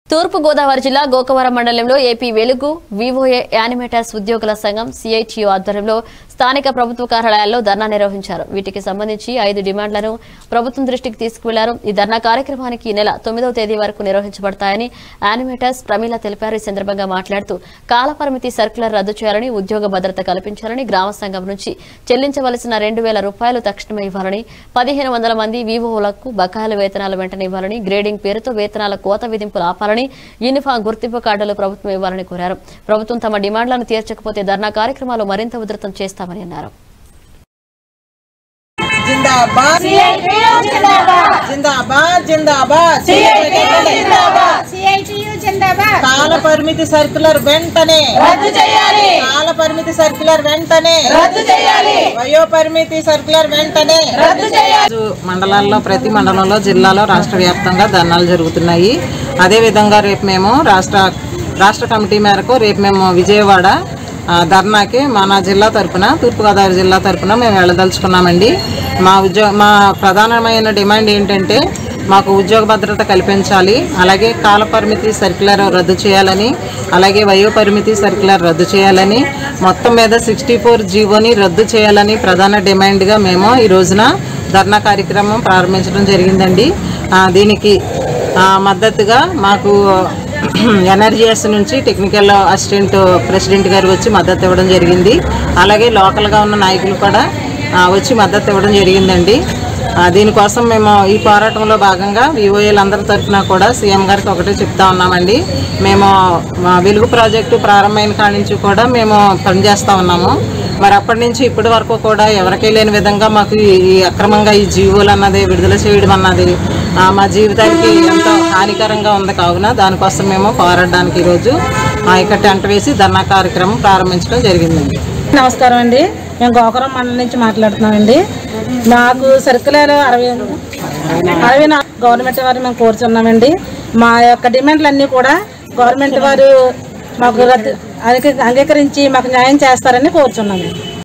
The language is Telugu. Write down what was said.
తూర్పు గోదావరి జిల్లా గోకవరం మండలంలో ఏపీ వెలుగు వివోఏ యానిమేటర్స్ ఉద్యోగుల సంఘం సిఐటియు ఆధ్వర్యంలో స్థానిక ప్రభుత్వ కార్యాలయాల్లో ధర్నా నిర్వహించారు వీటికి సంబంధించి ఐదు డిమాండ్లను ప్రభుత్వం దృష్టికి తీసుకువెళ్లారు ఈ ధర్నా కార్యక్రమానికి ఈ నెల తొమ్మిదవ తేదీ వరకు నిర్వహించబడతాయని యానిమేటర్స్ ప్రమీల తెలిపారు ఈ సందర్భంగా మాట్లాడుతూ కాలపరిమితి సర్కులర్ రద్దు చేయాలని ఉద్యోగ భద్రత కల్పించాలని గ్రామ సంఘం నుంచి చెల్లించవలసిన రెండు వేల రూపాయలు తక్షణమే ఇవ్వాలని పదిహేను వందల మంది వివోలకు బకాయిల వేతనాలు వెంటనే ఇవ్వాలని గ్రేడింగ్ పేరుతో వేతనాల కోత విధింపులు ఆపాలని యూనిఫామ్ గుర్తింపు కార్డులు ప్రభుత్వం ఇవ్వాలని కోరారు ప్రభుత్వం తమ డిమాండ్లను తీర్చకపోతే ధర్నా కార్యక్రమాలు మరింత ఉధృతం చేస్తామని అన్నారు जिंदाबाद जिंदाबाद जिंदाबाद సిఐటియు జిందాబాద్ కాల పరిమితి సర్కులర్ వెంటనే రద్దు చేయాలి కాల పరిమితి సర్కులర్ వెంటనే రద్దు చేయాలి వయో పరిమితి సర్కులర్ వెంటనే రద్దు చేయాలి రోజు మండలాల్లో ప్రతి మండలంలో జిల్లాలో రాష్ట్ర వ్యాప్తంగా ధర్నాలు జరుగుతున్నాయి అదేవిధంగా రేపు మేము రాష్ట్ర రాష్ట్ర కమిటీ మేరకు రేపు మేము విజయవాడ ఆ, ధర్నాకి మన జిల్లా తరపున తూర్పుగోదావరి జిల్లా తరపున మేము వెళ్ళదలుచుకున్నామండి మా ఉద్యోగ మా ప్రధానమైన డిమాండ్ ఏంటంటే మాకు ఉద్యోగ భద్రత కల్పించాలి అలాగే కాల పరిమితి సర్క్యులర్ రద్దు చేయాలని అలాగే వయో పరిమితి సర్క్యులర్ రద్దు చేయాలని మొత్తం మీద సిక్స్టీ ఫోర్ జీవోని రద్దు చేయాలని ప్రధాన డిమాండ్గా మేము ఈ రోజున ధర్నా కార్యక్రమం ప్రారంభించడం జరిగిందండి ఆ, దీనికి ఆ, మద్దతుగా మాకు ఎన్ఆర్జీఎస్ నుంచి టెక్నికల్ అసిస్టెంట్ ప్రెసిడెంట్ గారు వచ్చి మద్దతు ఇవ్వడం జరిగింది అలాగే లోకల్గా ఉన్న నాయకులు కూడా ఆ, వచ్చి మద్దతు ఇవ్వడం జరిగిందండి ఆ, దీనికోసం మేము ఈ పోరాటంలో భాగంగా వివోఏలు అందరి తరఫున కూడా సీఎం గారికి ఒకటే చెప్తా ఉన్నామండి మేము మా వెలుగు ప్రాజెక్టు ప్రారంభమైన కాడి నుంచి కూడా మేము పనిచేస్తూ ఉన్నాము మరి అప్పటి నుంచి ఇప్పటి వరకు కూడా ఎవరికీ లేని విధంగా మాకు ఈ- ఈ అక్రమంగా ఈ జీవోలు అన్నది విడుదల చేయడం అన్నది ఆ, మా జీవితానికి ఎంతో హానికరంగా ఉంది కావున దానికోసం మేము పోరాడడానికి ఈరోజు ఆ, ఇక్కడ టెంట్ వేసి ధర్నా కార్యక్రమం ప్రారంభించడం జరిగిందండి నమస్కారం అండి మేము గోకరం మండలం నుంచి మాట్లాడుతున్నామండి మాకు సర్కులర్ అరవై అరవై నాలుగు గవర్నమెంట్ వారు మేము కోరుచున్నామండి మా యొక్క డిమాండ్లు అన్నీ కూడా గవర్నమెంట్ వారు మాకు రద్దు అంగీ- అంగీకరించి మాకు న్యాయం చేస్తారని కోరుచున్నాము